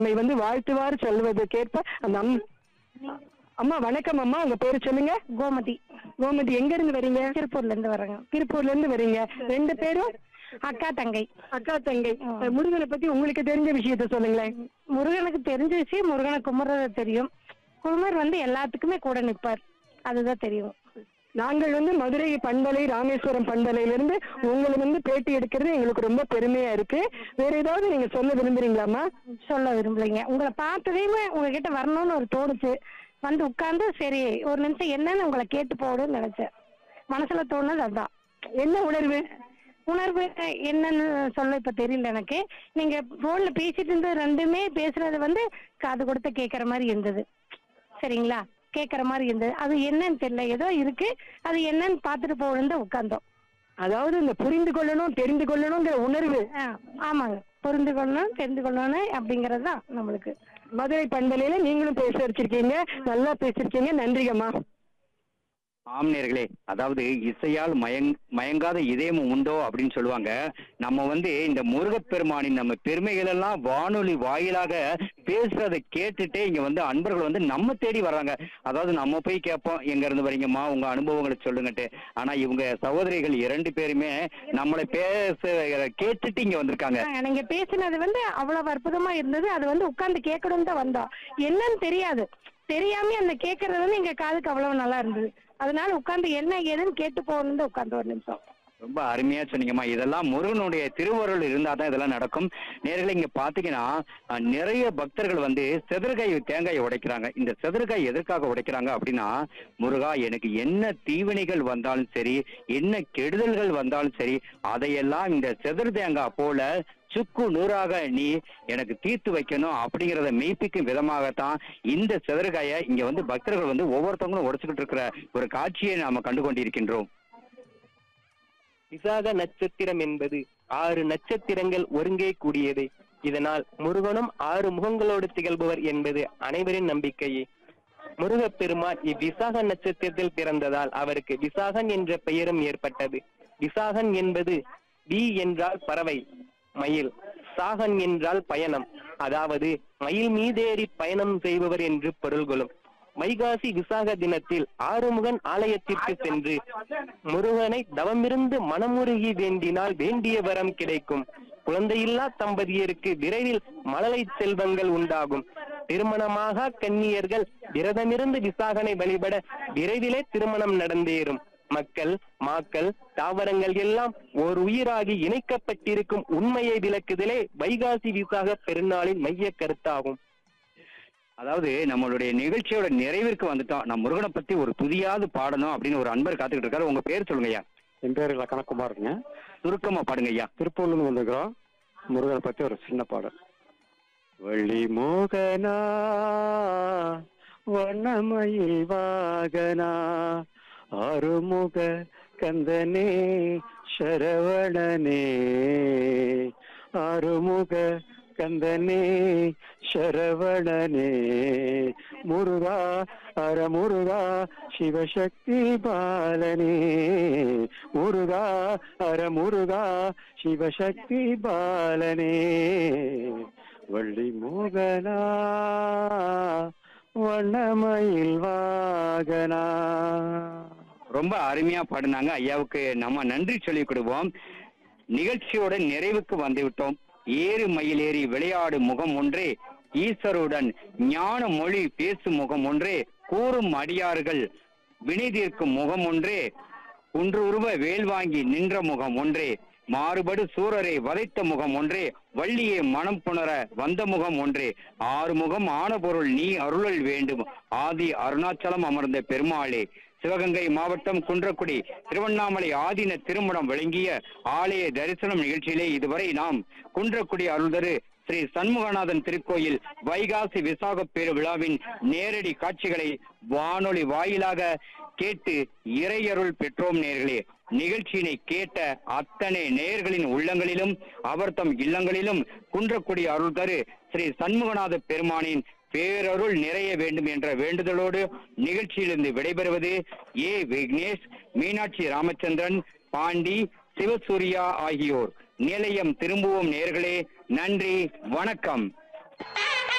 நம்மை வந்து வாழ்த்துவார் சொல்வதற்கேற்ப அந்த அம்- அம்மா வணக்கம் அம்மா உங்க பேரு சொல்லுங்க கோமதி கோமதி எங்க இருந்து வரீங்க திருப்பூர்ல இருந்து வர்றேங்க திருப்பூர்ல இருந்து வரீங்க ரெண்டு பேரும் அக்கா தங்கை அக்கா தங்கை முருகனை பத்தி உங்களுக்கு தெரிஞ்ச விஷயத்த சொல்லுங்களேன் முருகனுக்கு தெரிஞ்ச விஷயம் முருகனை கும்பிட்றது தெரியும் குமர் வந்து எல்லாத்துக்குமே கூட நிப்பார் அதுதான் தெரியும் நாங்கள் வந்து மதுரை பண்பலை ராமேஸ்வரம் பண்பலையில இருந்து உங்களை வந்து பேட்டி எடுக்கிறது எங்களுக்கு ரொம்ப பெருமையா இருக்கு வேற ஏதாவது நீங்க சொல்ல விரும்புறீங்களாம்மா சொல்ல விரும்பலைங்க உங்களை பார்த்ததையுமே உங்ககிட்ட வரணும்னு ஒரு தோணுச்சு வந்து உட்கார்ந்து சரி ஒரு நிமிஷம் என்னன்னு உங்களை கேட்டு போகணும்னு நினைச்சேன் மனசுல தோணுது அதுதான் என்ன உணர்வு உணர்வு என்னன்னு சொல்ல இப்ப தெரியல எனக்கு நீங்க போன்ல பேசிட்டு இருந்தது ரெண்டுமே பேசுறது வந்து காது கொடுத்து கேக்குற மாதிரி இருந்தது சரிங்களா கேக்குற மாதிரி இருந்தது அது என்னன்னு தெரியல ஏதோ இருக்கு அது என்னன்னு பாத்துட்டு போகணும் தான் உட்கார்ந்தோம் அதாவது இந்த புரிந்து கொள்ளணும் தெரிந்து கொள்ளணுங்கிற உணர்வு ஆ, ஆமாங்க புரிந்து கொள்ளணும் தெரிந்து கொள்ளணும் அப்படிங்கறது தான் நம்மளுக்கு மதுரை பண்பலையில நீங்களும் பேச வச்சிருக்கீங்க நல்லா பேசிருக்கீங்க நன்றிகம்மா ஆம்நேர்களே அதாவது இசையால் மயங் மயங்காத இதயமும் உண்டோ அப்படின்னு சொல்லுவாங்க நம்ம வந்து இந்த முருகப்பெருமானின் நம்ம பெருமைகள் எல்லாம் வானொலி வாயிலாக பேசுறதை கேட்டுட்டே இங்க வந்து அன்பர்கள் வந்து நம்ம தேடி வர்றாங்க அதாவது நம்ம போய் கேட்போம் எங்க இருந்து வரீங்கம்மா உங்க அனுபவங்களை சொல்லுங்கட்டு ஆனா இவங்க சகோதரிகள் இரண்டு பேருமே நம்மளை பேச கேட்டுட்டு இங்க வந்திருக்காங்க ஆ, நீங்க பேசினது வந்து அவ்வளவு அற்புதமா இருந்தது அது வந்து உட்கார்ந்து கேட்கணும் தான் வந்தோம் என்னன்னு தெரியாது தெரியாம அந்த கேட்கறது வந்து எங்க காதுக்கு அவ்வளவு நல்லா இருந்தது அதனால உட்கார்ந்து என்ன ஏதுன்னு கேட்டு போகணும் தான் உட்கார்ந்து ஒரு நிமிஷம் ரொம்ப அருமையா சொன்னீங்கம்மா இதெல்லாம் முருகனுடைய திருவருள் இருந்தா தான் இதெல்லாம் நடக்கும் நேர்களை இங்க பாத்தீங்கன்னா அஹ், நிறைய பக்தர்கள் வந்து செதற்காய் தேங்காய் உடைக்கிறாங்க இந்த செதற்காய் எதற்காக உடைக்கிறாங்க அப்படின்னா முருகா எனக்கு என்ன தீவினைகள் வந்தாலும் சரி என்ன கெடுதல்கள் வந்தாலும் சரி அதையெல்லாம் இந்த செதறு தேங்காய் போல சுக்கு நூறாக நீ எனக்கு தீர்த்து வைக்கணும் அப்படிங்கறத மெய்ப்பிக்கும் விதமாகத்தான் இந்த செதறுகாய இங்க வந்து பக்தர்கள் வந்து ஒவ்வொருத்தவங்களும் உடைச்சுக்கிட்டு இருக்கிற ஒரு காட்சியை நாம கண்டு கொண்டிருக்கின்றோம் விசாக நட்சத்திரம் என்பது ஆறு நட்சத்திரங்கள் ஒருங்கே கூடியது இதனால் முருகனும் ஆறு முகங்களோடு திகழ்பவர் என்பது அனைவரின் நம்பிக்கையே முருகப்பெருமான் இவ்விசாக நட்சத்திரத்தில் பிறந்ததால் அவருக்கு விசாகன் என்ற பெயரும் ஏற்பட்டது விசாகன் என்பது வி என்றால் பறவை மயில் சாகன் என்றால் பயணம் அதாவது மயில் மீதேறி பயணம் செய்பவர் என்று பொருள் கொள்ளும் வைகாசி விசாக தினத்தில் ஆறுமுகன் ஆலயத்திற்கு சென்று முருகனை தவமிருந்து மனமுருகி வேண்டினால் வேண்டிய வரம் கிடைக்கும் குழந்தையில்லா தம்பதியருக்கு விரைவில் மழலை செல்வங்கள் உண்டாகும் திருமணமாக கன்னியர்கள் விரதமிருந்து விசாகனை வழிபட விரைவிலே திருமணம் நடந்தேறும் மக்கள் மாக்கள் தாவரங்கள் எல்லாம் ஓர் உயிராகி இணைக்கப்பட்டிருக்கும் உண்மையை விளக்குதலே வைகாசி விசாக பெருநாளின் மைய கருத்தாகும் அதாவது நம்மளுடைய நிகழ்ச்சியோட நிறைவிற்கு வந்துட்டோம் நம்ம முருகனை பத்தி ஒரு துதியாவது பாடணும் அப்படின்னு ஒரு அன்பர் காத்துக்கிட்டு இருக்காரு உங்க பேர் சொல்லுங்க ஐயா என் பேர் லக்கணகுமாருங்க சுருக்கமா பாடுங்க ஐயா திருப்பூர்லேருந்து வந்திருக்கிறோம் முருகனை பற்றி ஒரு சின்ன பாடல் வள்ளி மோகனா வண்ணமயில் வாகனா அருமுக கந்தனே சரவணனே அருமுக கந்தனே சரவணனே முருகா அறமுருகா சிவசக்தி பாலனே முருகா அறமுருகா சிவசக்தி பாலனே வள்ளி மோகனா வண்ணமயில் வாகனா ரொம்ப அருமையா பாடினாங்க ஐயாவுக்கு நம்ம நன்றி சொல்லிக் கொடுவோம் நிகழ்ச்சியோட நிறைவுக்கு வந்து விட்டோம் ஏறு மயில் ஏறி விளையாடு முகம் ஒன்றே ஈஸ்வருடன் ஞான மொழி பேசும் முகம் ஒன்றே கூறும் அடியார்கள் வினை தீர்க்கும் முகம் ஒன்றே குன்றுருவ வேல் வாங்கி நின்ற முகம் ஒன்றே மாறுபடு சூரரை வதைத்த முகம் ஒன்றே வள்ளியே மனம் புணர வந்த முகம் ஒன்றே ஆறு முகம் ஆன பொருள் நீ அருளல் வேண்டும் ஆதி அருணாச்சலம் அமர்ந்த பெருமாளே சிவகங்கை மாவட்டம் குன்றக்குடி திருவண்ணாமலை ஆதீன திருமணம் வழங்கிய ஆலய தரிசனம் நிகழ்ச்சியிலே இதுவரை நாம் குன்றக்குடி அருள்தரு ஸ்ரீ சண்முகநாதன் திருக்கோயில் வைகாசி விசாக பேரு விழாவின் நேரடி காட்சிகளை வானொலி வாயிலாக கேட்டு இறையருள் பெற்றோம் நேர்களே நிகழ்ச்சியினை கேட்ட அத்தனை நேயர்களின் உள்ளங்களிலும் அவர் தம் இல்லங்களிலும் குன்றக்குடி அருள் தரு ஸ்ரீ சண்முகநாத பெருமானின் பேரருள் நிறைய வேண்டும் என்ற வேண்டுதலோடு நிகழ்ச்சியிலிருந்து விடைபெறுவது ஏ விக்னேஷ் மீனாட்சி ராமச்சந்திரன் பாண்டி சிவசூர்யா ஆகியோர் நிலையம் திரும்புவோம் நேர்களே நன்றி வணக்கம்